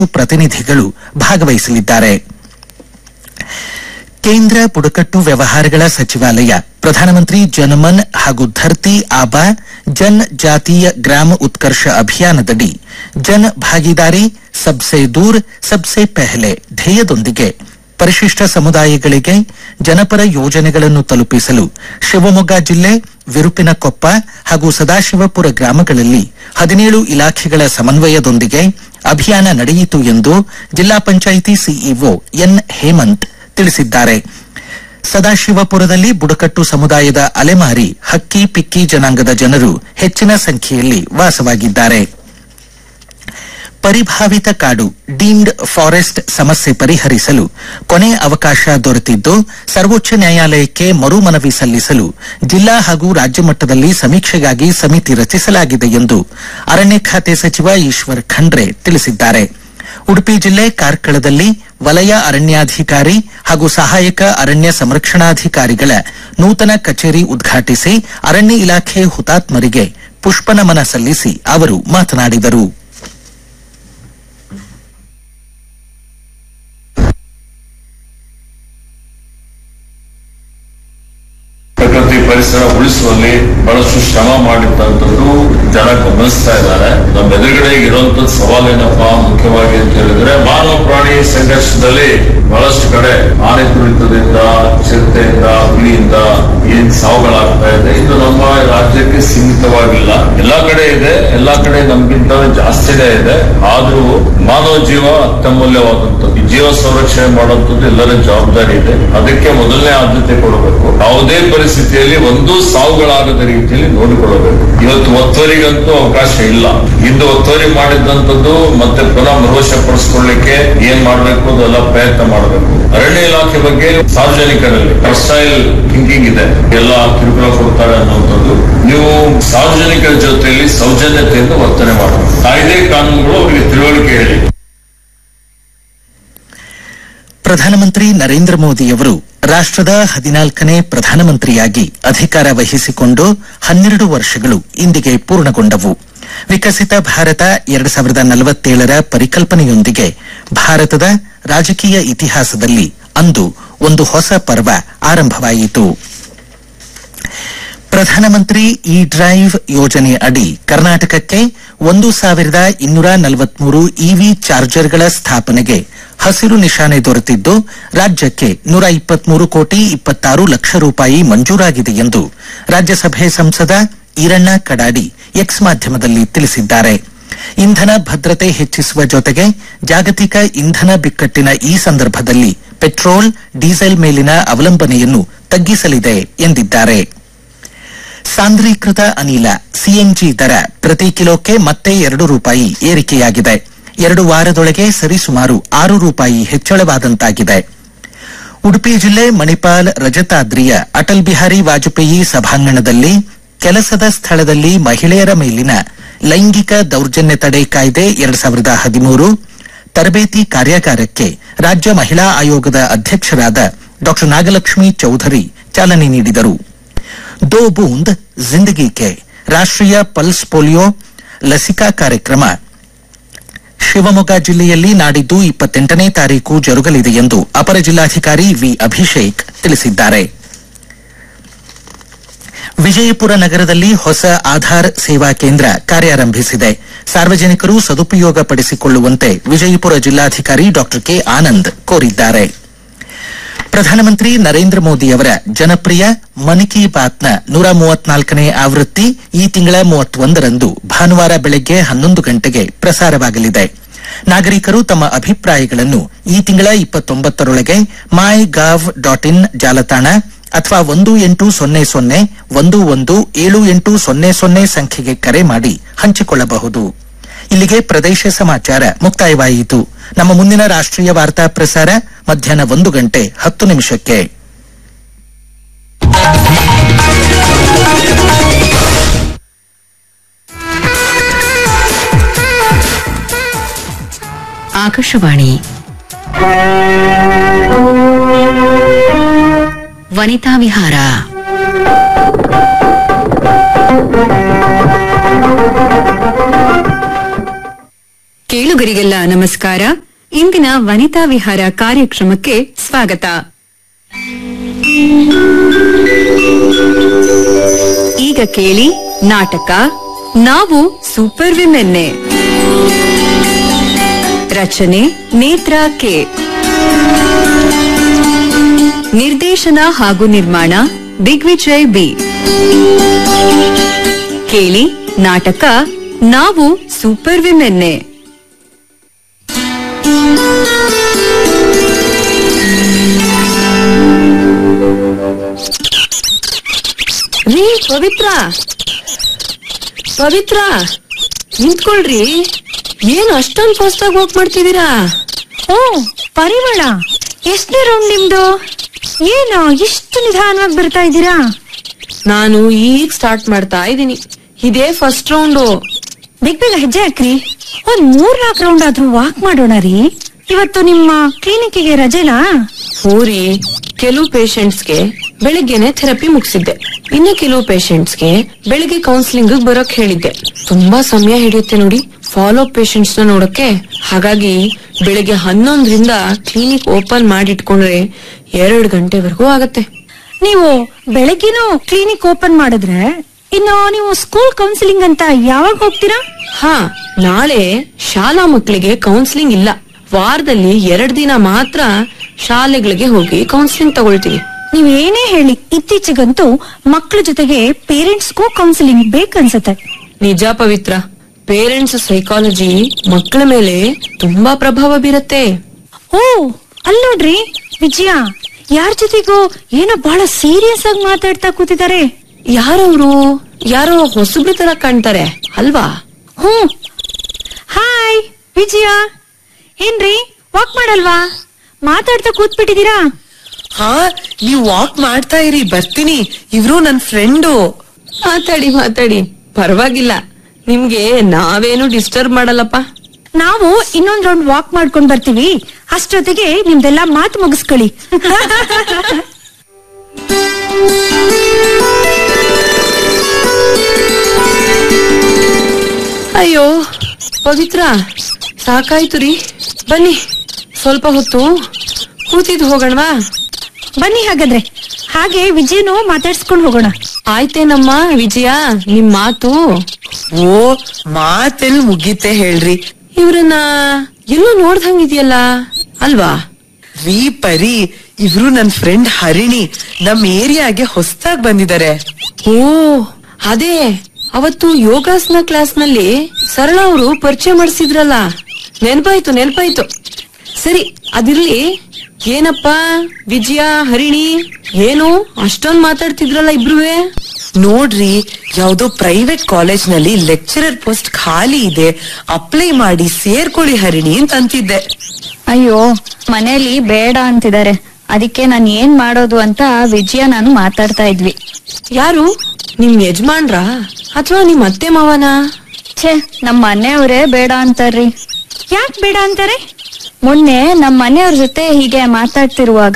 ಪ್ರತಿನಿಧಿಗಳು ಭಾಗವಹಿಸಲಿದ್ದಾರೆ ಕೇಂದ್ರ ಬುಡಕಟ್ಟು ವ್ಯವಹಾರಗಳ ಸಚಿವಾಲಯ ಪ್ರಧಾನಮಂತ್ರಿ ಜನಮನ್ ಹಾಗೂ ಧರ್ತಿ ಆಬಾ ಜನ್ ಜಾತೀಯ ಗ್ರಾಮ ಉತ್ಕರ್ಷ ಅಭಿಯಾನದಡಿ ಜನ್ ಭಾಗಿದಾರಿ ಸಬ್ಸೆ ದೂರ್ ಸಬ್ಸೆ ಪೆಹಲೆ ಧ್ಯೇಯದೊಂದಿಗೆ ಪರಿಶಿಷ್ಟ ಸಮುದಾಯಗಳಿಗೆ ಜನಪರ ಯೋಜನೆಗಳನ್ನು ತಲುಪಿಸಲು ಶಿವಮೊಗ್ಗ ಜಿಲ್ಲೆ ವಿರುಪಿನಕೊಪ್ಪ ಹಾಗೂ ಸದಾಶಿವಪುರ ಗ್ರಾಮಗಳಲ್ಲಿ ಹದಿನೇಳು ಇಲಾಖೆಗಳ ಸಮನ್ವಯದೊಂದಿಗೆ ಅಭಿಯಾನ ನಡೆಯಿತು ಎಂದು ಜಿಲ್ಲಾ ಪಂಚಾಯಿತಿ ಸಿಇಒ ಎನ್ ಹೇಮಂತ್ ತಿಳಿಸಿದ್ದಾರೆ ಸದಾಶಿವಪುರದಲ್ಲಿ ಬುಡಕಟ್ಟು ಸಮುದಾಯದ ಅಲೆಮಾರಿ ಹಕ್ಕಿ ಪಿಕ್ಕಿ ಜನಾಂಗದ ಜನರು ಹೆಚ್ಚಿನ ಸಂಖ್ಯೆಯಲ್ಲಿ ವಾಸವಾಗಿದ್ದಾರೆ ಪರಿಭಾವಿತ ಕಾಡು ಡೀಮ್ಡ್ ಫಾರೆಸ್ಟ್ ಸಮಸ್ಯೆ ಪರಿಹರಿಸಲು ಕೊನೆ ಅವಕಾಶ ದೊರೆತಿದ್ದು ಸರ್ವೋಚ್ಚ ನ್ಯಾಯಾಲಯಕ್ಕೆ ಮರು ಮನವಿ ಸಲ್ಲಿಸಲು ಜಿಲ್ಲಾ ಹಾಗೂ ರಾಜ್ಯ ಮಟ್ಟದಲ್ಲಿ ಸಮೀಕ್ಷೆಗಾಗಿ ಸಮಿತಿ ರಚಿಸಲಾಗಿದೆ ಎಂದು ಅರಣ್ಯ ಖಾತೆ ಸಚಿವ ಈಶ್ವರ್ ಖಂಡ್ರೆ ತಿಳಿಸಿದ್ದಾರೆ ಉಡುಪಿ ಜಿಲ್ಲೆ ಕಾರ್ಕಳದಲ್ಲಿ ವಲಯ ಅರಣ್ಯಾಧಿಕಾರಿ ಹಾಗೂ ಸಹಾಯಕ ಅರಣ್ಯ ಸಂರಕ್ಷಣಾಧಿಕಾರಿಗಳ ನೂತನ ಕಚೇರಿ ಉದ್ಘಾಟಿಸಿ ಅರಣ್ಯ ಇಲಾಖೆ ಹುತಾತ್ಮರಿಗೆ ಪುಷ್ಪನಮನ ಸಲ್ಲಿಸಿ ಅವರು ಮಾತನಾಡಿದರು ಪ್ರಕೃತಿ ಪರಿಸರ ಉಳಿಸುವಲ್ಲಿ ಬಹಳಷ್ಟು ಶ್ರಮ ಮಾಡಿದ್ದಂಥದ್ದು ಜನ ಗಮನಿಸ್ತಾ ಇದ್ದಾರೆ ನಮ್ಮ ಎದುರುಗಡೆ ಇರುವಂತದ್ದು ಸವಾಲೇನಪ್ಪ ಮುಖ್ಯವಾಗಿ ಅಂತ ಹೇಳಿದ್ರೆ ಮಾನವ ಪ್ರಾಣಿ ಸಂಘರ್ಷದಲ್ಲಿ ಬಹಳಷ್ಟು ಕಡೆ ಆನೆ ತುಳಿತದಿಂದ ಚಿರತೆಯಿಂದ ಹುಲಿಯಿಂದ ಏನ್ ಸಾವುಗಳಾಗ್ತಾ ಇದೆ ಇದು ನಮ್ಮ ರಾಜ್ಯಕ್ಕೆ ಸೀಮಿತವಾಗಿಲ್ಲ ಎಲ್ಲಾ ಕಡೆ ಇದೆ ಎಲ್ಲಾ ಕಡೆ ನಮ್ಗಿಂತ ಜಾಸ್ತಿನೇ ಇದೆ ಆದ್ರೂ ಮಾನವ ಜೀವ ಅತ್ಯಮೂಲ್ಯವಾದಂಥದ್ದು ಈ ಜೀವ ಸಂರಕ್ಷಣೆ ಮಾಡುವಂಥದ್ದು ಎಲ್ಲರ ಜವಾಬ್ದಾರಿ ಇದೆ ಅದಕ್ಕೆ ಮೊದಲನೇ ಆದ್ಯತೆ ಕೊಡಬೇಕು ಯಾವುದೇ ಪರಿಸ್ಥಿತಿಯಲ್ಲಿ ಒಂದು ಸಾವುಗಳಾಗದ ರೀತಿಯಲ್ಲಿ ನೋಡಿಕೊಳ್ಳಬೇಕು ಇವತ್ತು ಒತ್ತುವರಿಗಂತೂ ಅವಕಾಶ ಇಲ್ಲ ಇಂದು ಒತ್ತುವರಿ ಮಾಡಿದಂಥದ್ದು ಮತ್ತೆ ಪುನಃ ಮರುವಶಪಡಿಸಿಕೊಳ್ಳಿಕ್ಕೆ ಏನ್ ಮಾಡಬೇಕು ಅದೆಲ್ಲ ಪ್ರಯತ್ನ ಮಾಡಬೇಕು ಅರಣ್ಯ ಇಲಾಖೆ ಬಗ್ಗೆ ಸಾರ್ವಜನಿಕರಲ್ಲಿ ಸ್ಟೈಲ್ ಥಿಂಕಿಂಗ್ ಇದೆ ಎಲ್ಲ ಕಿರುಕುಳ ಕೊಡ್ತಾರೆ ಅನ್ನುವಂಥದ್ದು ನೀವು ಸಾರ್ವಜನಿಕರ ಜೊತೆಯಲ್ಲಿ ಸೌಜನ್ಯತೆಯಿಂದ ವರ್ತನೆ ಮಾಡಬೇಕು ಕಾಯ್ದೆ ಕಾನೂನುಗಳು ಅವರಿಗೆ ತಿಳುವಳಿಕೆ ಹೇಳಿ ಪ್ರಧಾನಮಂತ್ರಿ ನರೇಂದ್ರ ಮೋದಿಯವರು ರಾಷ್ಟ್ರದ ಹದಿನಾಲ್ಕನೇ ಪ್ರಧಾನಮಂತ್ರಿಯಾಗಿ ಅಧಿಕಾರ ವಹಿಸಿಕೊಂಡು ಹನ್ನೆರಡು ವರ್ಷಗಳು ಇಂದಿಗೆ ಪೂರ್ಣಗೊಂಡವು ವಿಕಸಿತ ಭಾರತ ಎರಡು ಸಾವಿರದ ನಲವತ್ತೇಳರ ಪರಿಕಲ್ಪನೆಯೊಂದಿಗೆ ಭಾರತದ ರಾಜಕೀಯ ಇತಿಹಾಸದಲ್ಲಿ ಅಂದು ಒಂದು ಹೊಸ ಪರ್ವ ಆರಂಭವಾಯಿತು ಪ್ರಧಾನಮಂತ್ರಿ ಇ ಡ್ರೈವ್ ಯೋಜನೆ ಅಡಿ ಕರ್ನಾಟಕಕ್ಕೆ ಒಂದು ಸಾವಿರದ ಇನ್ನೂರ ನಲವತ್ಮೂರು ಇವಿ ಚಾರ್ಜರ್ಗಳ ಸ್ಥಾಪನೆಗೆ ಹಸಿರು ನಿಶಾನೆ ದೊರೆತಿದ್ದು ರಾಜ್ಯಕ್ಕೆ ನೂರ ಇಪ್ಪತ್ಮೂರು ಕೋಟಿ ಇಪ್ಪತ್ತಾರು ಲಕ್ಷ ರೂಪಾಯಿ ಮಂಜೂರಾಗಿದೆ ಎಂದು ರಾಜ್ಯಸಭೆ ಸಂಸದ ಈರಣ್ಣ ಕಡಾಡಿ ಎಕ್ಸ್ ಮಾಧ್ಯಮದಲ್ಲಿ ತಿಳಿಸಿದ್ದಾರೆ ಇಂಧನ ಭದ್ರತೆ ಹೆಚ್ಚಿಸುವ ಜೊತೆಗೆ ಜಾಗತಿಕ ಇಂಧನ ಬಿಕ್ಕಟ್ಟಿನ ಈ ಸಂದರ್ಭದಲ್ಲಿ ಪೆಟ್ರೋಲ್ ಡೀಸೆಲ್ ಮೇಲಿನ ಅವಲಂಬನೆಯನ್ನು ತಗ್ಗಿಸಲಿದೆ ಎಂದಿದ್ದಾರೆ ಸಾಂದ್ರೀಕೃತ ಅನಿಲ ಸಿಎನ್ಜಿ ದರ ಪ್ರತಿ ಕಿಲೋಕ್ಕೆ ಮತ್ತೆ ಎರಡು ರೂಪಾಯಿ ಏರಿಕೆಯಾಗಿದೆ ಎರಡು ವಾರದೊಳಗೆ ಸರಿಸುಮಾರು ಆರು ರೂಪಾಯಿ ಹೆಚ್ಚಳವಾದಂತಾಗಿದೆ ಉಡುಪಿ ಜಿಲ್ಲೆ ಮಣಿಪಾಲ್ ರಜತಾದ್ರಿಯ ಅಟಲ್ ಬಿಹಾರಿ ವಾಜಪೇಯಿ ಸಭಾಂಗಣದಲ್ಲಿ ಕೆಲಸದ ಸ್ಥಳದಲ್ಲಿ ಮಹಿಳೆಯರ ಮೇಲಿನ ಲೈಂಗಿಕ ದೌರ್ಜನ್ಯ ತಡೆ ಕಾಯ್ದೆ ಎರಡ್ ಸಾವಿರದ ಹದಿಮೂರು ತರಬೇತಿ ಕಾರ್ಯಾಗಾರಕ್ಕೆ ರಾಜ್ಯ ಮಹಿಳಾ ಆಯೋಗದ ಅಧ್ಯಕ್ಷರಾದ ಡಾ ನಾಗಲಕ್ಷ್ಮಿ ಚೌಧರಿ ಚಾಲನೆ ನೀಡಿದರು ದೋ ಬೂಂದ್ ಜಿಂದಗಿ ಕೆ ರಾಷ್ಟ್ರೀಯ ಪಲ್ಸ್ ಪೋಲಿಯೋ ಲಸಿಕಾ ಕಾರ್ಯಕ್ರಮ ಶಿವಮೊಗ್ಗ ಜಿಲ್ಲೆಯಲ್ಲಿ ನಾಡಿದ್ದು ಇಪ್ಪತ್ತೆಂಟನೇ ತಾರೀಕು ಜರುಗಲಿದೆ ಎಂದು ಅಪರ ಜಿಲ್ಲಾಧಿಕಾರಿ ವಿ ಅಭಿಷೇಕ್ ತಿಳಿಸಿದ್ದಾರೆ ವಿಜಯಪುರ ನಗರದಲ್ಲಿ ಹೊಸ ಆಧಾರ್ ಸೇವಾ ಕೇಂದ್ರ ಕಾರ್ಯಾರಂಭಿಸಿದೆ ಸಾರ್ವಜನಿಕರು ಸದುಪಯೋಗ ಪಡಿಸಿಕೊಳ್ಳುವಂತೆ ವಿಜಯಪುರ ಜಿಲ್ಲಾಧಿಕಾರಿ ಡಾ ಕೆ ಆನಂದ್ ಕೋರಿದ್ದಾರೆ ಪ್ರಧಾನಮಂತ್ರಿ ನರೇಂದ್ರ ಮೋದಿಯವರ ಜನಪ್ರಿಯ ಮನ್ ಕಿ ಬಾತ್ನ ನೂರ ಮೂವತ್ನಾಲ್ಕನೇ ಆವೃತ್ತಿ ಈ ತಿಂಗಳ ಮೂವತ್ತೊಂದರಂದು ಭಾನುವಾರ ಬೆಳಗ್ಗೆ ಹನ್ನೊಂದು ಗಂಟೆಗೆ ಪ್ರಸಾರವಾಗಲಿದೆ ನಾಗರಿಕರು ತಮ್ಮ ಅಭಿಪ್ರಾಯಗಳನ್ನು ಈ ತಿಂಗಳ ಇಪ್ಪತ್ತೊಂಬತ್ತರೊಳಗೆ ಮೈ ಗಾವ್ ಡಾಟ್ ಇನ್ ಜಾಲತಾಣ ಅಥವಾ ಒಂದು ಎಂಟು ಸೊನ್ನೆ ಸೊನ್ನೆ ಒಂದು ಒಂದು ಏಳು ಎಂಟು ಸೊನ್ನೆ ಸೊನ್ನೆ ಸಂಖ್ಯೆಗೆ ಕರೆ ಮಾಡಿ ಹಂಚಿಕೊಳ್ಳಬಹುದು ಇಲ್ಲಿಗೆ ಪ್ರದೇಶ ಸಮಾಚಾರ ಮುಕ್ತಾಯವಾಯಿತು ನಮ್ಮ ಮುಂದಿನ ರಾಷ್ಟ್ರೀಯ ವಾರ್ತಾ ಪ್ರಸಾರ ಮಧ್ಯಾಹ್ನ ಒಂದು ಗಂಟೆ ಹತ್ತು ನಿಮಿಷಕ್ಕೆ ಆಕಾಶವಾಣಿ ವನಿತಾ ವಿಹಾರ ಕೇಳುಗರಿಗೆಲ್ಲ ನಮಸ್ಕಾರ ಇಂದಿನ ವನಿತಾ ವಿಹಾರ ಕಾರ್ಯಕ್ರಮಕ್ಕೆ ಸ್ವಾಗತ ಈಗ ಕೇಳಿ ನಾಟಕ ನಾವು ಸೂಪರ್ ವಿಮೆನ್ನೆ ರಚನೆ ನೇತ್ರ ಕೆ ನಿರ್ದೇಶನ ಹಾಗೂ ನಿರ್ಮಾಣ ದಿಗ್ವಿಜಯ್ ಬಿ ಕೇಳಿ ನಾಟಕ ನಾವು ಸೂಪರ್ ವಿಮೆನ್ನೆ ರೀ ಪವಿತ್ರ ಪವಿತ್ರ ನಿಂತ್ಕೊಳ್ರಿ ಏನ್ ಅಷ್ಟೊಂದ್ ಫಾಸ್ಟಾಗಿ ಹೋಗ್ ಮಾಡ್ತಿದ್ದೀರಾ ಓ ಪರಿಮಳ ಎಷ್ಟನೇ ರೌಂಡ್ ನಿಮ್ದು ಏನು ಇಷ್ಟು ನಿಧಾನವಾಗಿ ಬರ್ತಾ ಇದ್ದೀರಾ ನಾನು ಈಗ ಸ್ಟಾರ್ಟ್ ಮಾಡ್ತಾ ಇದ್ದೀನಿ ಇದೇ ಫಸ್ಟ್ ರೌಂಡು ಬೇಗ ಬೇಗ ಹೆಜ್ಜೆ ಹಾಕ್ರಿ ಒಂದ್ ಮೂರ್ ನಾಲ್ಕು ರೌಂಡ್ ಆದ್ರೂ ವಾಕ್ ಮಾಡೋಣ ರೀ ಇವತ್ತು ನಿಮ್ಮ ಕ್ಲಿನಿಕ್ಗೆ ರಜೆನಾ ಹೋರಿ ಕೆಲವು ಪೇಷಂಟ್ಸ್ಗೆ ಬೆಳಿಗ್ಗೆನೆ ಥೆರಪಿ ಮುಗಿಸಿದ್ದೆ ಇನ್ನು ಕೆಲವು ಪೇಷಂಟ್ಸ್ಗೆ ಬೆಳಿಗ್ಗೆ ಕೌನ್ಸಿಲಿಂಗ್ ಬರೋಕ್ ಹೇಳಿದ್ದೆ ತುಂಬಾ ಸಮಯ ಹಿಡಿಯುತ್ತೆ ನೋಡಿ ಫಾಲೋ ಪೇಷಂಟ್ಸ್ ನ ನೋಡಕ್ಕೆ ಹಾಗಾಗಿ ಬೆಳಿಗ್ಗೆ ಹನ್ನೊಂದರಿಂದ ಕ್ಲಿನಿಕ್ ಓಪನ್ ಮಾಡಿಟ್ಕೊಂಡ್ರೆ ಎರಡ್ ಗಂಟೆವರೆಗೂ ಆಗತ್ತೆ ನೀವು ಬೆಳಗ್ಗೆನೂ ಕ್ಲಿನಿಕ್ ಓಪನ್ ಮಾಡಿದ್ರೆ ಇನ್ನು ನೀವು ಸ್ಕೂಲ್ ಕೌನ್ಸಿಲಿಂಗ್ ಅಂತ ಯಾವಾಗ ಹೋಗ್ತೀರಾ ಹಾ ನಾಳೆ ಶಾಲಾ ಮಕ್ಕಳಿಗೆ ಕೌನ್ಸಿಲಿಂಗ್ ಇಲ್ಲ ವಾರದಲ್ಲಿ ಎರಡ್ ದಿನ ಮಾತ್ರ ಶಾಲೆಗಳಿಗೆ ಹೋಗಿ ಕೌನ್ಸಿಲಿಂಗ್ ತಗೊಳ್ತೀವಿ ನೀವ್ ಏನೇ ಹೇಳಿ ಇತ್ತೀಚೆಗಂತೂ ಮಕ್ಳ ಜೊತೆಗೆ ಪೇರೆಂಟ್ಸ್ಗೂ ಕೌನ್ಸಿಲಿಂಗ್ ಬೇಕನ್ಸತ್ತೆ ನಿಜ ಪವಿತ್ರ ಪೇರೆಂಟ್ಸ್ ಸೈಕಾಲಜಿ ಮಕ್ಕಳ ಮೇಲೆ ತುಂಬಾ ಪ್ರಭಾವ ಬೀರತ್ತೆ ಓ ಅಲ್ ನೋಡ್ರಿ ವಿಜಯ ಯಾರ ಜೊತೆಗೂ ಏನೋ ಬಹಳ ಸೀರಿಯಸ್ ಆಗಿ ಮಾತಾಡ್ತಾ ಕೂತಿದ್ದಾರೆ ಯಾರವ್ರು ಯಾರೋ ಹೊಸಬ್ರ ತರ ಕಾಣ್ತಾರೆ ಅಲ್ವಾ ಹ್ಮ್ ಹಾಯ್ ವಿಜಯ ಏನ್ರಿ ವಾಕ್ ಮಾಡಲ್ವಾ ಮಾತಾಡ್ತಾ ಕೂತ್ಬಿಟ್ಟಿದೀರಾ ಹಾ ನೀವ್ ವಾಕ್ ಮಾಡ್ತಾ ಇರಿ ಬರ್ತೀನಿ ಇವ್ರು ನನ್ ಫ್ರೆಂಡು ಮಾತಾಡಿ ಮಾತಾಡಿ ಪರವಾಗಿಲ್ಲ ನಿಮ್ಗೆ ನಾವೇನು ಡಿಸ್ಟರ್ಬ್ ಮಾಡಲ್ಲಪ್ಪ ನಾವು ಇನ್ನೊಂದ್ ರೌಂಡ್ ವಾಕ್ ಮಾಡ್ಕೊಂಡ್ ಬರ್ತೀವಿ ಅಷ್ಟೊತ್ತಿಗೆ ನಿಮ್ದೆಲ್ಲ ಮಾತು ಮುಗಿಸ್ಕೊಳ್ಳಿ ಅಯ್ಯೋ ಪವಿತ್ರ ಸಾಕಾಯ್ತು ರೀ ಬನ್ನಿ ಸ್ವಲ್ಪ ಹೊತ್ತು ಕೂತಿದ್ ಹೋಗೋಣವಾ ಬನ್ನಿ ಹಾಗಾದ್ರೆ ಹಾಗೆ ವಿಜಯನು ಮಾತಾಡ್ಸ್ಕೊಂಡ್ ಹೋಗೋಣ ಆಯ್ತೇನಮ್ಮ ವಿಜಯ ನಿಮ್ ಮಾತು ಓ ಮಾತೆಲ್ ಮುಗೀತೆ ಹೇಳ್ರಿ ಇವ್ರನ್ನ ಎಲ್ಲೋ ನೋಡ್ದಂಗಿದ್ಯಲ್ಲ ಅಲ್ವಾ ರೀ ಪರಿ ಇವ್ರು ನನ್ ಫ್ರೆಂಡ್ ಹರಿಣಿ ನಮ್ ಏರಿಯಾಗೆ ಹೊಸ್ದಾಗ್ ಬಂದಿದ್ದಾರೆ ಓ ಅದೇ ಅವತ್ತು ಯೋಗಾಸನ ಕ್ಲಾಸ್ ನಲ್ಲಿ ಸರಳ ಅವರು ಪರಿಚಯ ಮಾಡಿಸಿದ್ರಲ್ಲ ನೆನ್ಪಾಯ್ತು ನೆನ್ಪಾಯ್ತು ಸರಿ ಅದಿರ್ಲಿ ಏನಪ್ಪಾ ವಿಜಯ ಹರಿಣಿ ಏನು ಅಷ್ಟೊಂದ್ ಮಾತಾಡ್ತಿದ್ರಲ್ಲ ಇಬ್ರುವೆ ನೋಡ್ರಿ ಯಾವ್ದೋ ಪ್ರೈವೇಟ್ ಕಾಲೇಜ್ ನಲ್ಲಿ ಲೆಕ್ಚರರ್ ಪೋಸ್ಟ್ ಖಾಲಿ ಇದೆ ಅಪ್ಲೈ ಮಾಡಿ ಸೇರ್ಕೊಳ್ಳಿ ಹರಿಣಿ ಅಂತ ಅಂತಿದ್ದೆ ಅಯ್ಯೋ ಮನೇಲಿ ಬೇಡ ಅಂತಿದ್ದಾರೆ ಅದಕ್ಕೆ ನಾನು ಏನ್ ಮಾಡೋದು ಅಂತ ವಿಜಯ ನಾನು ಮಾತಾಡ್ತಾ ಇದ್ವಿ ಯಾರು ನಿಮ್ ಯಜಮಾನ್ರ ಅಥವಾ ನಿಮ್ ಅತ್ತೆ ಮಾವನ ಛೇ ನಮ್ ಮನೆಯವ್ರೇ ಬೇಡ ಅಂತಾರ್ರಿ ಯಾಕ್ ಬೇಡ ಅಂತಾರೆ ಮೊನ್ನೆ ನಮ್ ಮನೆಯವ್ರ ಜೊತೆ ಹೀಗೆ ಮಾತಾಡ್ತಿರುವಾಗ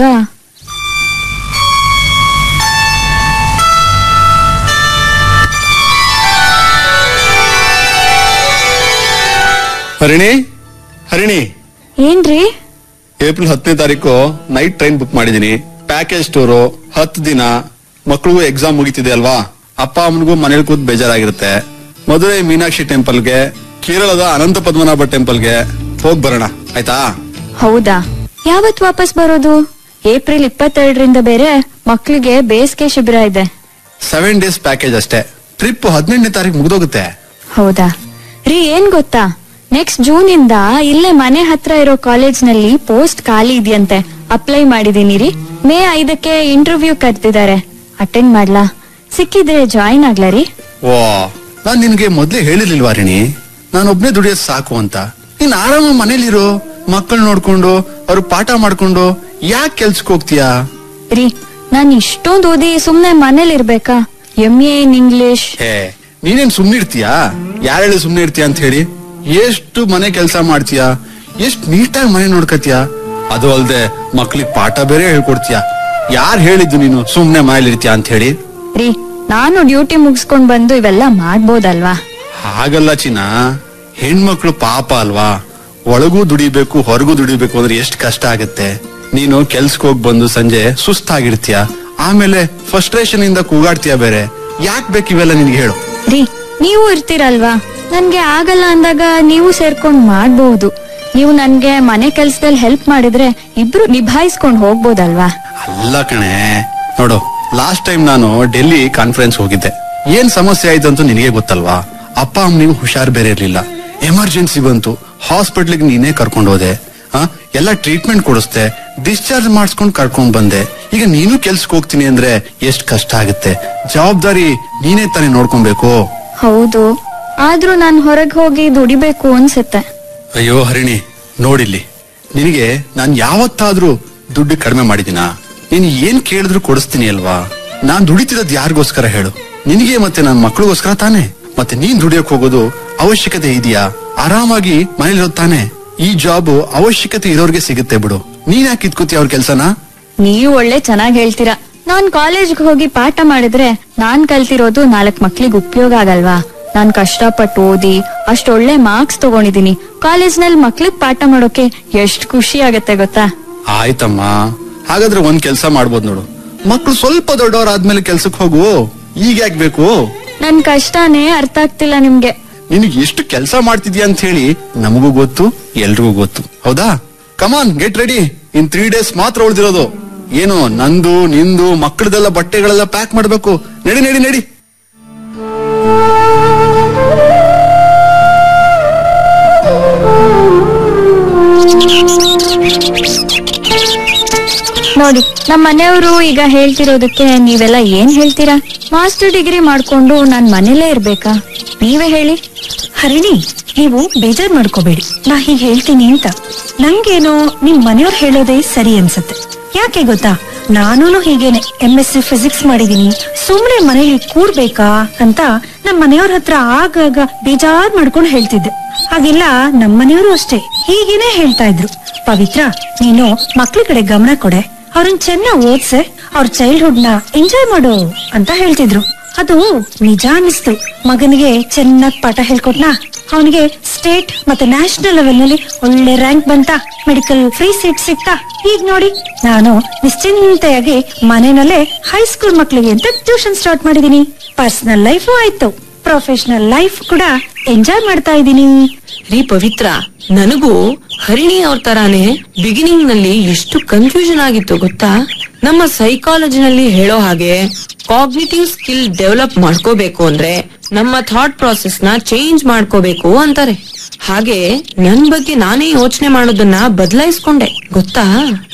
ಹರಿಣಿ ಹರಿಣಿ ಏನ್ರಿ ಏಪ್ರಿಲ್ ಹತ್ತನೇ ತಾರೀಕು ನೈಟ್ ಟ್ರೈನ್ ಬುಕ್ ಮಾಡಿದೀನಿ ಪ್ಯಾಕೇಜ್ ಟೂರು ಹತ್ತು ದಿನ ಮಕ್ಳಿಗೂ ಎಕ್ಸಾಮ್ ಮುಗಿತಿದೆ ಅಲ್ವಾ ಅಪ್ಪ ಅಮ್ಮನಿಗೂ ಮನೇಲಿ ಕೂತ್ ಬೇಜಾರಾಗಿರುತ್ತೆ ಮದುವೆ ಮೀನಾಕ್ಷಿ ಟೆಂಪಲ್ಗೆ ಕೇರಳದ ಅನಂತ ಪದ್ಮನಾಭ ಟೆಂಪಲ್ಗೆ ಹೋಗ್ ಬರೋಣ ಆಯ್ತಾ ಹೌದಾ ಯಾವತ್ ವಾಪಸ್ ಬರೋದು ಏಪ್ರಿಲ್ ಇಪ್ಪತ್ತೆರಡರಿಂದ ಬೇರೆ ಮಕ್ಳಿಗೆ ಬೇಸಿಗೆ ಶಿಬಿರ ಇದೆ ಸೆವೆನ್ ಡೇಸ್ ಪ್ಯಾಕೇಜ್ ಅಷ್ಟೇ ಟ್ರಿಪ್ ಹದಿನೆಂಟನೇ ತಾರೀಕು ಮುಗ್ದೋಗುತ್ತೆ ಹೌದಾ ರೀ ಏನ್ ಗೊತ್ತಾ ನೆಕ್ಸ್ಟ್ ಜೂನ್ ಇಂದ ಇಲ್ಲೇ ಮನೆ ಹತ್ರ ಇರೋ ಕಾಲೇಜ್ ನಲ್ಲಿ ಪೋಸ್ಟ್ ಖಾಲಿ ಇದೆಯಂತೆ ಅಪ್ಲೈ ಮಾಡಿದೀನಿ ರೀ ಮೇ ಐದಕ್ಕೆ ಇಂಟರ್ವ್ಯೂ ಕರ್ತಿದ್ದಾರೆ ಅಟೆಂಡ್ ಮಾಡ್ಲಾ ಸಿಕ್ಕಿದ್ರೆ ಜಾಯಿನ್ ಆಗ್ಲಾ ರೀ ಓ ನಾನ್ ನಿನ್ಗೆ ಮೊದ್ಲೇ ಹೇಳಿರ್ಲಿಲ್ವಾ ಹರಿಣಿ ನಾನು ಒಬ್ನೇ ದುಡಿಯೋದ್ ಸಾಕು ಅಂತ ನೀನ್ ಆರಾಮ ಮನೇಲಿರು ಮಕ್ಕಳು ನೋಡ್ಕೊಂಡು ಅವ್ರು ಪಾಠ ಮಾಡ್ಕೊಂಡು ಯಾಕೆ ಕೆಲ್ಸಕ್ಕೆ ಹೋಗ್ತೀಯಾ ರೀ ನಾನ್ ಇಷ್ಟೊಂದ್ ಓದಿ ಸುಮ್ನೆ ಮನೇಲಿ ಇರ್ಬೇಕಾ ಎಂ ಎ ಇನ್ ಇಂಗ್ಲಿಷ್ ಹೇ ನೀನೇನ್ ಸುಮ್ನೆ ಇರ್ತೀಯಾ ಯಾರು ಹೇಳಿ ಸುಮ್ನೆ ಇರ್ತೀಯ ಅಂತ ಹೇಳಿ ಎಷ್ಟು ಮನೆ ಕೆಲಸ ಮಾಡ್ತೀಯಾ ಎಷ್ಟ್ ನೀಟಾಗಿ ಮನೆ ನೋಡ್ಕತ್ತೀಯ ಅದು ಅಲ್ದೆ ಮಕ್ಳಿಗೆ ಪಾಠ ಬೇರೆ ಹೇಳ್ಕೊಡ್ತೀಯ ಯಾರ್ ಹೇಳಿದ್ದು ನೀನು ಸುಮ್ನೆ ಮನೇಲಿ ಇರ್ತೀಯ ಅಂತ ಹೇಳಿ ರೀ ನಾನು ಡ್ಯೂಟಿ ಮುಗಿಸ್ಕೊಂಡ್ ಬಂದು ಇವೆಲ್ಲ ಮಾಡ್ಬೋದಲ್ವಾ ಹಾಗಲ್ಲ ಚಿನ್ನ ಹೆಣ್ಮಕ್ಳು ಪಾಪ ಅಲ್ವಾ ಒಳಗೂ ದುಡಿಬೇಕು ಹೊರಗೂ ದುಡಿಬೇಕು ಅಂದ್ರೆ ಎಷ್ಟು ಕಷ್ಟ ಆಗತ್ತೆ ನೀನು ಕೆಲ್ಸಕ್ಕೆ ಹೋಗಿ ಬಂದು ಸಂಜೆ ಸುಸ್ತಾಗಿರ್ತೀಯ ಆಮೇಲೆ ಫ್ರಸ್ಟ್ರೇಷನ್ ಇಂದ ಕೂಗಾಡ್ತೀಯ ಬೇರೆ ಯಾಕ್ ಬೇಕು ಇವೆಲ್ಲ ನಿನ್ಗೆ ಹೇಳು ರೀ ನೀವು ಇರ್ತೀರಲ್ವಾ ನನ್ಗೆ ಆಗಲ್ಲ ಅಂದಾಗ ನೀವು ಸೇರ್ಕೊಂಡ್ ಮಾಡ್ಬಹುದು ನೀವು ನನ್ಗೆ ಮನೆ ಕೆಲ್ಸದಲ್ಲಿ ಹೆಲ್ಪ್ ಮಾಡಿದ್ರೆ ಇಬ್ರು ನಿಭಾಯಿಸ್ಕೊಂಡ್ ಹೋಗ್ಬೋದಲ್ವಾ ಅಲ್ಲ ಕಣೆ ನೋಡು ಲಾಸ್ಟ್ ಟೈಮ್ ನಾನು ಡೆಲ್ಲಿ ಕಾನ್ಫರೆನ್ಸ್ ಹೋಗಿದ್ದೆ ಏನ್ ಸಮಸ್ಯೆ ಆಯ್ತು ಅಂತ ನಿನಗೆ ಗೊತ್ತಲ್ವಾ ಅಪ್ಪ ಅಮ್ಮನಿಗೂ ಹುಷಾರ್ ಬೇರೆ ಇರ್ಲಿಲ್ಲ ಎಮರ್ಜೆನ್ಸಿ ಬಂತು ಹಾಸ್ಪಿಟ್ಲಿಗೆ ನೀನೇ ಕರ್ಕೊಂಡು ಹೋದೆ ಆ, ಎಲ್ಲ ಟ್ರೀಟ್ಮೆಂಟ್ ಕೊಡಿಸ್ದೆ ಡಿಸ್ಚಾರ್ಜ್ ಮಾಡಿಸ್ಕೊಂಡ್ ಕರ್ಕೊಂಡ್ ಬಂದೆ ಈಗ ನೀನು ಕೆಲ್ಸಕ್ಕೆ ಹೋಗ್ತೀನಿ ಅಂದ್ರೆ ಎಷ್ಟ್ ಕಷ್ಟ ಆಗುತ್ತೆ ಜವಾಬ್ದಾರಿ ನೀನೇ ತಾನೇ ನೋಡ್ಕೊಬೇಕು ಹೌದು ಆದ್ರೂ ನಾನ್ ಹೊರಗ್ ಹೋಗಿ ದುಡಿಬೇಕು ಅನ್ಸುತ್ತೆ ಅಯ್ಯೋ ಹರಿಣಿ ನೋಡಿಲ್ಲಿ ನಿನಗೆ ನಾನ್ ಯಾವತ್ತಾದ್ರೂ ದುಡ್ಡು ಕಡಿಮೆ ಮಾಡಿದಿನಾ ನೀನ್ ಏನ್ ಕೇಳಿದ್ರು ಕೊಡಿಸ್ತೀನಿ ಅಲ್ವಾ ನಾನ್ ದುಡಿತಿರೋದ್ ಯಾರಿಗೋಸ್ಕರ ಹೇಳು ನಿನಗೆ ಮತ್ತೆ ನನ್ನ ಮಕ್ಳಿಗೋಸ್ಕರ ತಾನೆ ಮತ್ತೆ ನೀನ್ ದುಡಿಯಕ್ ಹೋಗೋದು ಅವಶ್ಯಕತೆ ಇದೆಯಾ ಆರಾಮಾಗಿ ಮನೇಲಿರೋದ್ ತಾನೆ ಈ ಜಾಬ್ ಅವಶ್ಯಕತೆ ಇರೋರ್ಗೆ ಸಿಗುತ್ತೆ ಬಿಡು ನೀನ್ ಯಾಕೆ ಇದ್ಕೋತಿ ಅವ್ರ ಕೆಲ್ಸನ ನೀವು ಒಳ್ಳೆ ಚೆನ್ನಾಗ್ ಹೇಳ್ತೀರಾ ನಾನ್ ಕಾಲೇಜ್ಗೆ ಹೋಗಿ ಪಾಠ ಮಾಡಿದ್ರೆ ನಾನ್ ಕಲ್ತಿರೋದು ನಾಲ್ಕ್ ಮಕ್ಳಿಗೆ ಉಪಯೋಗ ಆಗಲ್ವಾ ನಾನ್ ಕಷ್ಟಪಟ್ಟು ಓದಿ ಅಷ್ಟೊಳ್ಳೆ ಮಾರ್ಕ್ಸ್ ತಗೊಂಡಿದೀನಿ ಕಾಲೇಜ್ನಲ್ಲಿ ಮಕ್ಳಿಗ್ ಪಾಠ ಮಾಡೋಕೆ ಎಷ್ಟ್ ಖುಷಿ ಆಗತ್ತೆ ಗೊತ್ತಾ ಆಯ್ತಮ್ಮ ಹಾಗಾದ್ರೆ ಒಂದ್ ಕೆಲ್ಸ ಮಾಡ್ಬೋದ್ ನೋಡು ಮಕ್ಳು ಸ್ವಲ್ಪ ದೊಡ್ಡವರಾದ್ಮೇಲೆ ಕೆಲ್ಸಕ್ ಹೋಗು ಈಗ ಯಾಕೆ ಬೇಕು ನನ್ ಕಷ್ಟನೇ ಅರ್ಥ ಆಗ್ತಿಲ್ಲ ನಿಮ್ಗೆ ನಿನಗೆ ಎಷ್ಟು ಕೆಲಸ ಮಾಡ್ತಿದ್ಯಾ ಅಂತ ಹೇಳಿ ನಮಗೂ ಗೊತ್ತು ಎಲ್ರಿಗೂ ಗೊತ್ತು ಹೌದಾ come on get ready in three days ಮಾತ್ರ ಉಳಿದಿರೋದು ಏನು ನಂದು ನಿಂದು ಮಕ್ಕಳದೆಲ್ಲ ಬಟ್ಟೆಗಳೆಲ್ಲ ಪ್ಯಾಕ್ ಮಾಡ್ಬೇಕು ನಡಿ ನಡಿ ನಡಿ ನೋಡಿ ನಮ್ ಮನೆಯವರು ಈಗ ಹೇಳ್ತಿರೋದಕ್ಕೆ ನೀವೆಲ್ಲ ಏನ್ ಹೇಳ್ತೀರಾ ಮಾಸ್ಟರ್ ಡಿಗ್ರಿ ಮಾಡ್ಕೊಂಡು ನಾನ್ ಮನೇಲೇ ಇರ್ಬೇಕಾ ನೀವೇ ಹೇಳಿ ಹರಿಣಿ ನೀವು ಬೇಜಾರ್ ಮಾಡ್ಕೋಬೇಡಿ ನಾ ಹೀಗೆ ಹೇಳ್ತೀನಿ ಅಂತ ನಂಗೇನೋ ನಿಮ್ ಮನೆಯವ್ರು ಹೇಳೋದೇ ಸರಿ ಅನ್ಸತ್ತೆ ಯಾಕೆ ಗೊತ್ತಾ ನಾನೂನು ಹೀಗೇನೆ ಎಂ ಎಸ್ ಸಿ ಫಿಸಿಕ್ಸ್ ಮಾಡಿದೀನಿ ಸುಮ್ನೆ ಮನೇಲಿ ಕೂರ್ಬೇಕಾ ಅಂತ ನಮ್ ಮನೆಯವ್ರ ಹತ್ರ ಆಗಾಗ ಬೇಜಾರ್ ಮಾಡ್ಕೊಂಡು ಹೇಳ್ತಿದ್ದೆ ಹಾಗೆಲ್ಲ ನಮ್ ಮನೆಯವರು ಅಷ್ಟೇ ಹೀಗೇನೆ ಹೇಳ್ತಾ ಇದ್ರು ಪವಿತ್ರ ನೀನು ಮಕ್ಳ ಕಡೆ ಗಮನ ಕೊಡೆ ಅವ್ರನ್ನ ಚೆನ್ನಾಗ್ ಓದ್ಸೆ ಅವ್ರ ಚೈಲ್ಡ್ಹುಡ್ ನ ಎಂಜಾಯ್ ಮಾಡು ಅಂತ ಹೇಳ್ತಿದ್ರು ಅದು ನಿಜ ಅನ್ನಿಸ್ತು ಮಗನಿಗೆ ಚೆನ್ನಾಗ್ ಪಾಠ ಹೇಳ್ಕೊಟ್ನಾ ಅವನಿಗೆ ಸ್ಟೇಟ್ ಮತ್ತೆ ನ್ಯಾಷನಲ್ ಲೆವೆಲ್ ನಲ್ಲಿ ಒಳ್ಳೆ ರ್ಯಾಂಕ್ ಬಂತ ಮೆಡಿಕಲ್ ಫ್ರೀ ಸೀಟ್ ಸಿಕ್ತಾ ಈಗ ನೋಡಿ ನಾನು ನಿಶ್ಚಿಂತೆಯಾಗಿ ಮನೆಯಲ್ಲೇ ಹೈಸ್ಕೂಲ್ ಮಕ್ಳಿಗೆ ಅಂತ ಟ್ಯೂಷನ್ ಸ್ಟಾರ್ಟ್ ಮಾಡಿದೀನಿ ಪರ್ಸನಲ್ ಲೈಫು ಆಯ್ತು ಪ್ರೊಫೆಷನಲ್ ಲೈಫ್ ಕೂಡ ಎಂಜಾಯ್ ಮಾಡ್ತಾ ಇದ್ದೀನಿ ರೀ ಪವಿತ್ರ ನನಗೂ ಹರಿಣಿ ಅವ್ರ ತರಾನೇ ಬಿಗಿನಿಂಗ್ ನಲ್ಲಿ ಎಷ್ಟು ಕನ್ಫ್ಯೂಷನ್ ಆಗಿತ್ತು ಗೊತ್ತಾ ನಮ್ಮ ಸೈಕಾಲಜಿನಲ್ಲಿ ಹೇಳೋ ಹಾಗೆ ಕಾಗ್ನಿಟಿವ್ ಸ್ಕಿಲ್ ಡೆವಲಪ್ ಮಾಡ್ಕೋಬೇಕು ಅಂದ್ರೆ ನಮ್ಮ ಥಾಟ್ ಪ್ರಾಸೆಸ್ ನ ಚೇಂಜ್ ಮಾಡ್ಕೋಬೇಕು ಅಂತಾರೆ ಹಾಗೆ ನನ್ ಬಗ್ಗೆ ನಾನೇ ಯೋಚನೆ ಮಾಡೋದನ್ನ ಬದಲಾಯಿಸ್ಕೊಂಡೆ ಗೊತ್ತಾ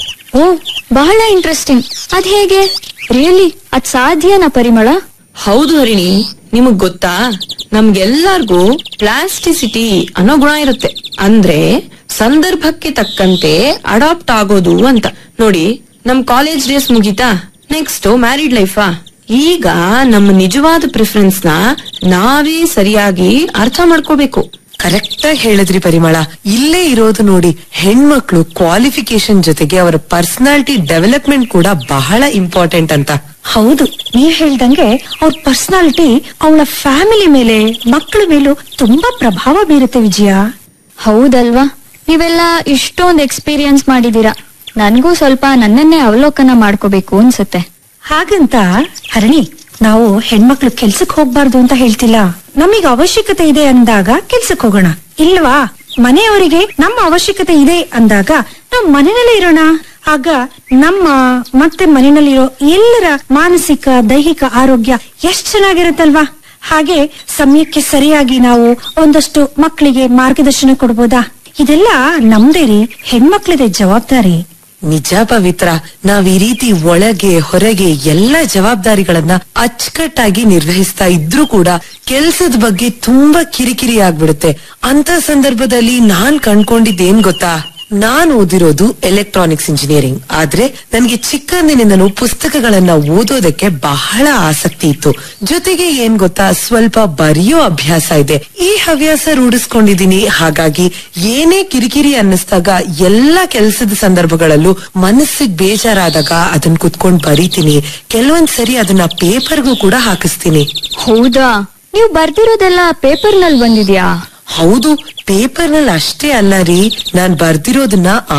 ಓ ಬಹಳ ಇಂಟ್ರೆಸ್ಟಿಂಗ್ ಅದ್ ಹೇಗೆ ರಿಯಲಿ ಅದ್ ಸಾಧ್ಯನಾ ಪರಿಮಳ ಹೌದು ಹರಿಣಿ ನಿಮಗ್ ಗೊತ್ತಾ ನಮ್ಗೆಲ್ಲಾರ್ಗೂ ಪ್ಲಾಸ್ಟಿಸಿಟಿ ಅನ್ನೋ ಗುಣ ಇರುತ್ತೆ ಅಂದ್ರೆ ಸಂದರ್ಭಕ್ಕೆ ತಕ್ಕಂತೆ ಅಡಾಪ್ಟ್ ಆಗೋದು ಅಂತ ನೋಡಿ ನಮ್ ಕಾಲೇಜ್ ಡೇಸ್ ಮುಗೀತಾ ನೆಕ್ಸ್ಟ್ ಮ್ಯಾರಿಡ್ ಲೈಫಾ ಈಗ ನಮ್ಮ ನಿಜವಾದ ಪ್ರಿಫರೆನ್ಸ್ ನ ನಾವೇ ಸರಿಯಾಗಿ ಅರ್ಥ ಮಾಡ್ಕೋಬೇಕು ಕರೆಕ್ಟ್ ಆಗಿ ಹೇಳಿದ್ರಿ ಪರಿಮಳ ಇಲ್ಲೇ ಇರೋದು ನೋಡಿ ಹೆಣ್ಮಕ್ಳು ಕ್ವಾಲಿಫಿಕೇಶನ್ ಜೊತೆಗೆ ಅವರ ಪರ್ಸನಾಲಿಟಿ ಡೆವಲಪ್ಮೆಂಟ್ ಕೂಡ ಬಹಳ ಇಂಪಾರ್ಟೆಂಟ್ ಅಂತ ಹೌದು ನೀವ್ ಹೇಳ್ದಂಗೆ ಅವ್ರ ಪರ್ಸನಾಲಿಟಿ ಅವಳ ಫ್ಯಾಮಿಲಿ ಮೇಲೆ ಮಕ್ಕಳ ಮೇಲೂ ತುಂಬಾ ಪ್ರಭಾವ ಬೀರುತ್ತೆ ವಿಜಯ ಹೌದಲ್ವಾ ನೀವೆಲ್ಲ ಇಷ್ಟೊಂದ್ ಎಕ್ಸ್ಪೀರಿಯನ್ಸ್ ಮಾಡಿದೀರಾ ನನ್ಗೂ ಸ್ವಲ್ಪ ನನ್ನನ್ನೇ ಅವಲೋಕನ ಮಾಡ್ಕೋಬೇಕು ಅನ್ಸುತ್ತೆ ಹಾಗಂತ ಹರಣಿ ನಾವು ಹೆಣ್ಮಕ್ಳು ಕೆಲ್ಸಕ್ ಹೋಗ್ಬಾರ್ದು ಅಂತ ಹೇಳ್ತಿಲ್ಲ ನಮಗ್ ಅವಶ್ಯಕತೆ ಇದೆ ಅಂದಾಗ ಕೆಲ್ಸಕ್ ಹೋಗೋಣ ಇಲ್ವಾ ಮನೆಯವರಿಗೆ ನಮ್ಮ ಅವಶ್ಯಕತೆ ಇದೆ ಅಂದಾಗ ನಾವು ಮನೆಯಲ್ಲೇ ಇರೋಣ ಆಗ ನಮ್ಮ ಮತ್ತೆ ಮನೆಯಲ್ಲಿರೋ ಎಲ್ಲರ ಮಾನಸಿಕ ದೈಹಿಕ ಆರೋಗ್ಯ ಎಷ್ಟ್ ಚೆನ್ನಾಗಿರುತ್ತಲ್ವಾ ಹಾಗೆ ಸಮಯಕ್ಕೆ ಸರಿಯಾಗಿ ನಾವು ಒಂದಷ್ಟು ಮಕ್ಕಳಿಗೆ ಮಾರ್ಗದರ್ಶನ ಕೊಡ್ಬೋದಾ ಇದೆಲ್ಲ ನಮ್ದೇ ರೀ ಹೆಣ್ಮಕ್ಳದೇ ಜವಾಬ್ದಾರಿ ನಿಜ ಪವಿತ್ರ ನಾವ್ ಈ ರೀತಿ ಒಳಗೆ ಹೊರಗೆ ಎಲ್ಲ ಜವಾಬ್ದಾರಿಗಳನ್ನ ಅಚ್ಚುಕಟ್ಟಾಗಿ ನಿರ್ವಹಿಸ್ತಾ ಇದ್ರೂ ಕೂಡ ಕೆಲ್ಸದ ಬಗ್ಗೆ ತುಂಬಾ ಕಿರಿಕಿರಿ ಆಗ್ಬಿಡುತ್ತೆ ಅಂತ ಸಂದರ್ಭದಲ್ಲಿ ನಾನ್ ಕಂಡ್ಕೊಂಡಿದ್ದೇನ್ ಗೊತ್ತಾ ನಾನ್ ಓದಿರೋದು ಎಲೆಕ್ಟ್ರಾನಿಕ್ಸ್ ಇಂಜಿನಿಯರಿಂಗ್ ಆದ್ರೆ ನನ್ಗೆ ಚಿಕ್ಕಂದಿನಿಂದನೂ ಪುಸ್ತಕಗಳನ್ನ ಓದೋದಕ್ಕೆ ಬಹಳ ಆಸಕ್ತಿ ಇತ್ತು ಜೊತೆಗೆ ಏನ್ ಗೊತ್ತಾ ಸ್ವಲ್ಪ ಬರೆಯೋ ಅಭ್ಯಾಸ ಇದೆ ಈ ಹವ್ಯಾಸ ರೂಢಿಸ್ಕೊಂಡಿದೀನಿ ಹಾಗಾಗಿ ಏನೇ ಕಿರಿಕಿರಿ ಅನ್ನಿಸ್ದಾಗ ಎಲ್ಲಾ ಕೆಲಸದ ಸಂದರ್ಭಗಳಲ್ಲೂ ಮನಸ್ಸಿಗೆ ಬೇಜಾರಾದಾಗ ಅದನ್ನ ಕುತ್ಕೊಂಡ್ ಬರೀತೀನಿ ಕೆಲವೊಂದ್ ಸರಿ ಅದನ್ನ ಪೇಪರ್ಗೂ ಕೂಡ ಹಾಕಿಸ್ತೀನಿ ಹೌದಾ ನೀವು ಬರ್ದಿರೋದೆಲ್ಲ ಪೇಪರ್ ನಲ್ಲಿ ಬಂದಿದ್ಯಾ ಹೌದು ಪೇಪರ್ ನಲ್ಲಿ ಅಷ್ಟೇ ಅಲ್ಲ ರೀ ನಾನ್ ಬರ್ದಿರೋದನ್ನ